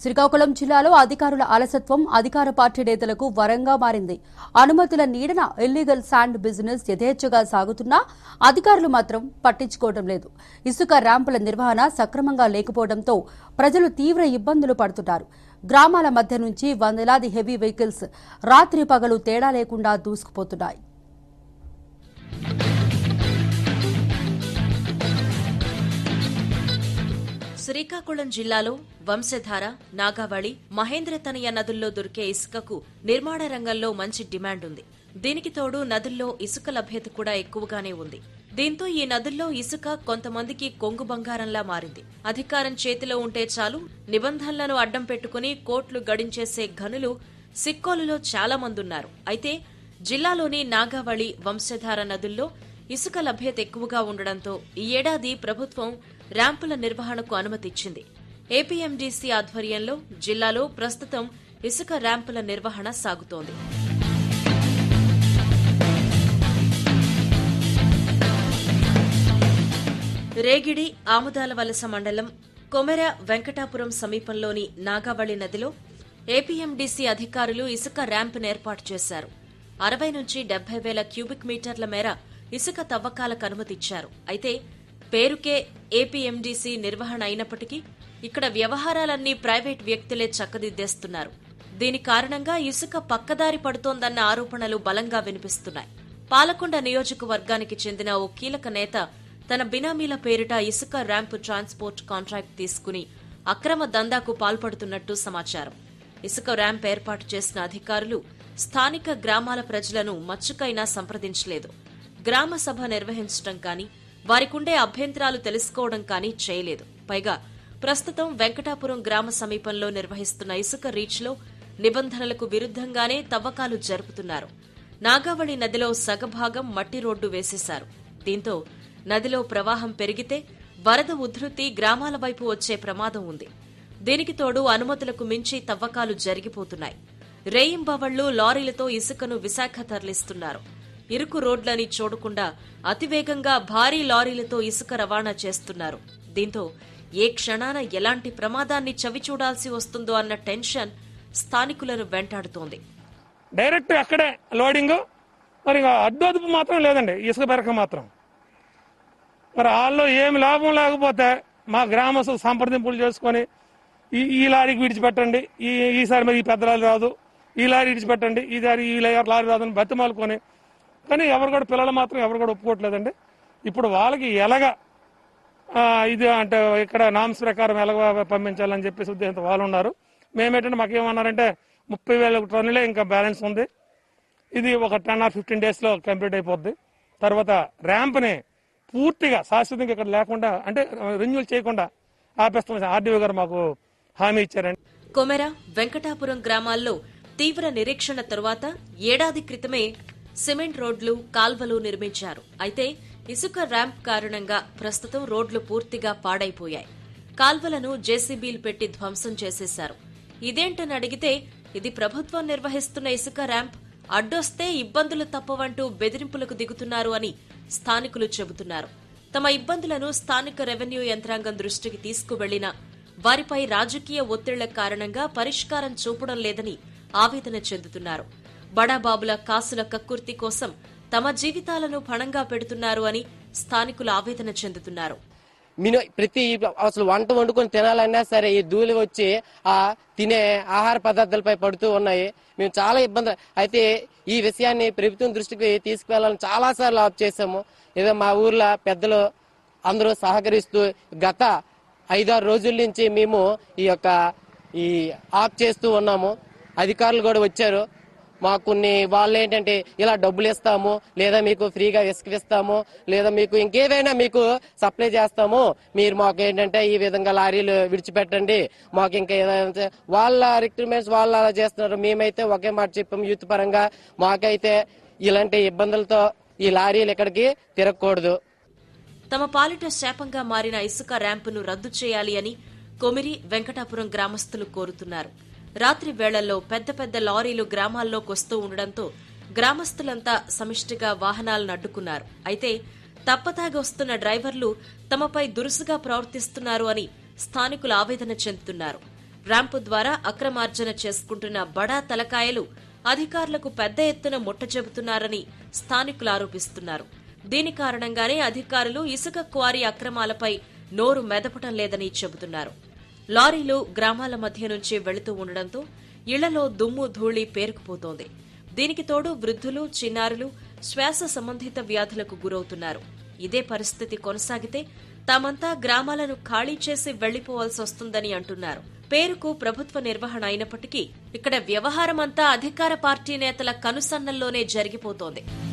శ్రీకాకుళం జిల్లాలో అధికారుల అలసత్వం అధికార పార్టీ నేతలకు వరంగా మారింది అనుమతుల నీడన ఇల్లీగల్ శాండ్ బిజినెస్ యథేచ్ఛగా సాగుతున్నా అధికారులు మాత్రం పట్టించుకోవడం లేదు ఇసుక ర్యాంపుల నిర్వహణ సక్రమంగా లేకపోవడంతో ప్రజలు తీవ్ర ఇబ్బందులు పడుతున్నారు గ్రామాల మధ్య నుంచి వందలాది హెవీ వెహికల్స్ రాత్రి పగలు తేడా లేకుండా దూసుకుపోతున్నాయి శ్రీకాకుళం జిల్లాలో వంశధార నాగావళి మహేంద్రతనయ నదుల్లో దొరికే ఇసుకకు నిర్మాణ రంగంలో మంచి డిమాండ్ ఉంది దీనికి తోడు నదుల్లో ఇసుక లభ్యత కూడా ఎక్కువగానే ఉంది దీంతో ఈ నదుల్లో ఇసుక కొంతమందికి కొంగు బంగారంలా మారింది అధికారం చేతిలో ఉంటే చాలు నిబంధనలను అడ్డం పెట్టుకుని కోట్లు గడించేసే ఘనులు సిక్కోలులో చాలా మందున్నారు అయితే జిల్లాలోని నాగావళి వంశధార నదుల్లో ఇసుక లభ్యత ఎక్కువగా ఉండడంతో ఈ ఏడాది ప్రభుత్వం ర్యాంపుల నిర్వహణకు అనుమతిచ్చింది ఏపీఎండీసీ ఆధ్వర్యంలో జిల్లాలో ప్రస్తుతం ఇసుక ర్యాంపుల నిర్వహణ సాగుతోంది రేగిడి ఆముదాల వలస మండలం కొమెర వెంకటాపురం సమీపంలోని నాగావళి నదిలో ఏపీఎండీసీ అధికారులు ఇసుక ర్యాంపును ఏర్పాటు చేశారు అరవై నుంచి డెబ్బై వేల క్యూబిక్ మీటర్ల మేర ఇసుక తవ్వకాలకు అనుమతిచ్చారు అయితే పేరుకే ఏపీఎండీసీ నిర్వహణ అయినప్పటికీ ఇక్కడ వ్యవహారాలన్నీ ప్రైవేట్ వ్యక్తులే చక్కదిద్దేస్తున్నారు దీని కారణంగా ఇసుక పక్కదారి పడుతోందన్న ఆరోపణలు బలంగా వినిపిస్తున్నాయి పాలకొండ నియోజకవర్గానికి చెందిన ఓ కీలక నేత తన బినామీల పేరిట ఇసుక ర్యాంపు ట్రాన్స్పోర్ట్ కాంట్రాక్ట్ తీసుకుని అక్రమ దందాకు పాల్పడుతున్నట్టు సమాచారం ఇసుక ర్యాంప్ ఏర్పాటు చేసిన అధికారులు స్థానిక గ్రామాల ప్రజలను మచ్చుకైనా సంప్రదించలేదు గ్రామ సభ నిర్వహించడం కానీ వారికుండే అభ్యంతరాలు తెలుసుకోవడం కానీ చేయలేదు పైగా ప్రస్తుతం వెంకటాపురం గ్రామ సమీపంలో నిర్వహిస్తున్న ఇసుక రీచ్లో నిబంధనలకు విరుద్ధంగానే తవ్వకాలు జరుపుతున్నారు నాగావళి నదిలో సగభాగం మట్టి రోడ్డు వేసేశారు దీంతో నదిలో ప్రవాహం పెరిగితే వరద ఉధృతి గ్రామాల వైపు వచ్చే ప్రమాదం ఉంది దీనికి తోడు అనుమతులకు మించి తవ్వకాలు జరిగిపోతున్నాయి రేయింబవళ్లు లారీలతో ఇసుకను విశాఖ తరలిస్తున్నారు ఇరుకు రోడ్లని చూడకుండా అతివేగంగా భారీ లారీలతో ఇసుక రవాణా చేస్తున్నారు దీంతో ఏ క్షణాన ఎలాంటి ప్రమాదాన్ని చవిచూడాల్సి వస్తుందో అన్న టెన్షన్ స్థానికులను వెంటాడుతోంది డైరెక్ట్ అక్కడే లోడింగ్ మరి ఇక అడ్డొదుపు మాత్రం లేదండి ఇసుక బెరక మాత్రం మరి వాళ్ళు ఏమి లాభం లేకపోతే మా గ్రామస్తులు సంప్రదింపులు చేసుకొని ఈ ఈ లారీకి విడిచిపెట్టండి ఈ ఈసారి మరి ఈ పెద్ద లారీ రాదు ఈ లారీ విడిచిపెట్టండి ఈ దారి ఈ లారీ లారీ రాదని బతిమాలుకొని కానీ ఎవరు కూడా పిల్లలు మాత్రం ఎవరు కూడా ఒప్పుకోవట్లేదండి ఇప్పుడు వాళ్ళకి ఎలాగ ఆ, ఇది అంటే ఇక్కడ నామ్స్ ప్రకారం ఎలాగ పంపించాలని చెప్పేసి ఉద్దేశంతో వాళ్ళు ఉన్నారు మేమేంటంటే మాకు ఏమన్నారంటే ముప్పై వేల టన్నులే ఇంకా బ్యాలెన్స్ ఉంది ఇది ఒక టెన్ ఆర్ ఫిఫ్టీన్ డేస్ లో కంప్లీట్ అయిపోద్ది తర్వాత ర్యాంప్ ని పూర్తిగా శాశ్వతంగా ఇక్కడ లేకుండా అంటే రెన్యూల్ చేయకుండా ఆపేస్తాం ఆర్డీఓ గారు మాకు హామీ ఇచ్చారండి కొమెర వెంకటాపురం గ్రామాల్లో తీవ్ర నిరీక్షణ తరువాత ఏడాది క్రితమే సిమెంట్ రోడ్లు కాల్వలు నిర్మించారు అయితే ఇసుక ర్యాంప్ కారణంగా ప్రస్తుతం రోడ్లు పూర్తిగా పాడైపోయాయి కాల్వలను జేసీబీలు పెట్టి ధ్వంసం చేసేశారు ఇదేంటని అడిగితే ఇది ప్రభుత్వం నిర్వహిస్తున్న ఇసుక ర్యాంప్ అడ్డొస్తే ఇబ్బందులు తప్పవంటూ బెదిరింపులకు దిగుతున్నారు అని స్థానికులు చెబుతున్నారు తమ ఇబ్బందులను స్థానిక రెవెన్యూ యంత్రాంగం దృష్టికి తీసుకువెళ్లినా వారిపై రాజకీయ ఒత్తిళ్ల కారణంగా పరిష్కారం చూపడం లేదని ఆవేదన చెందుతున్నారు బడాబాబుల కాసుల కక్కుర్తి కోసం తమ జీవితాలను పణంగా పెడుతున్నారు అని స్థానికులు ఆవేదన చెందుతున్నారు మిను ప్రతి అసలు వంట వండుకొని తినాలన్నా సరే ఈ ధూళి వచ్చి ఆ తినే ఆహార పదార్థాలపై పడుతూ ఉన్నాయి మేము చాలా ఇబ్బంది అయితే ఈ విషయాన్ని ప్రభుత్వం దృష్టికి తీసుకువెళ్ళాలని చాలా సార్లు ఆఫ్ చేశాము ఏదో మా ఊర్లో పెద్దలు అందరూ సహకరిస్తూ గత ఐదారు రోజుల నుంచి మేము ఈ యొక్క ఈ ఆఫ్ చేస్తూ ఉన్నాము అధికారులు కూడా వచ్చారు మాకు కొన్ని వాళ్ళు ఏంటంటే ఇలా డబ్బులు ఇస్తాము లేదా మీకు ఫ్రీగా ఇసుక ఇస్తాము లేదా మీకు ఇంకేదైనా మీకు సప్లై చేస్తాము మీరు మాకు ఏంటంటే ఈ విధంగా లారీలు విడిచిపెట్టండి మాకు ఇంకా ఏదైనా వాళ్ళ రిక్రూట్మెంట్స్ వాళ్ళు అలా చేస్తున్నారు మేమైతే ఒకే మాట చెప్పాము యూత్ పరంగా మాకైతే ఇలాంటి ఇబ్బందులతో ఈ లారీలు ఇక్కడికి తిరగకూడదు తమ పాలిట శాపంగా మారిన ఇసుక ర్యాంపును రద్దు చేయాలి అని కొమిరి వెంకటాపురం గ్రామస్తులు కోరుతున్నారు రాత్రి వేళల్లో పెద్ద పెద్ద లారీలు గ్రామాల్లోకి వస్తూ ఉండడంతో గ్రామస్తులంతా సమిష్టిగా వాహనాలను అడ్డుకున్నారు అయితే తప్పతాగి వస్తున్న డ్రైవర్లు తమపై దురుసుగా ప్రవర్తిస్తున్నారు అని స్థానికులు ఆవేదన చెందుతున్నారు ర్యాంపు ద్వారా అక్రమార్జన చేసుకుంటున్న బడా తలకాయలు అధికారులకు పెద్ద ఎత్తున ముట్టచెబుతున్నారని స్థానికులు ఆరోపిస్తున్నారు దీని కారణంగానే అధికారులు ఇసుక క్వారీ అక్రమాలపై నోరు మెదపటం లేదని చెబుతున్నారు లారీలు గ్రామాల మధ్య నుంచి వెళుతూ ఉండడంతో ఇళ్లలో దుమ్ము ధూళి పేరుకుపోతోంది దీనికి తోడు వృద్ధులు చిన్నారులు శ్వాస సంబంధిత వ్యాధులకు గురవుతున్నారు ఇదే పరిస్థితి కొనసాగితే తామంతా గ్రామాలను ఖాళీ చేసి వెళ్లిపోవాల్సి వస్తుందని అంటున్నారు పేరుకు ప్రభుత్వ నిర్వహణ అయినప్పటికీ ఇక్కడ వ్యవహారమంతా అధికార పార్టీ నేతల కనుసన్నల్లోనే జరిగిపోతోంది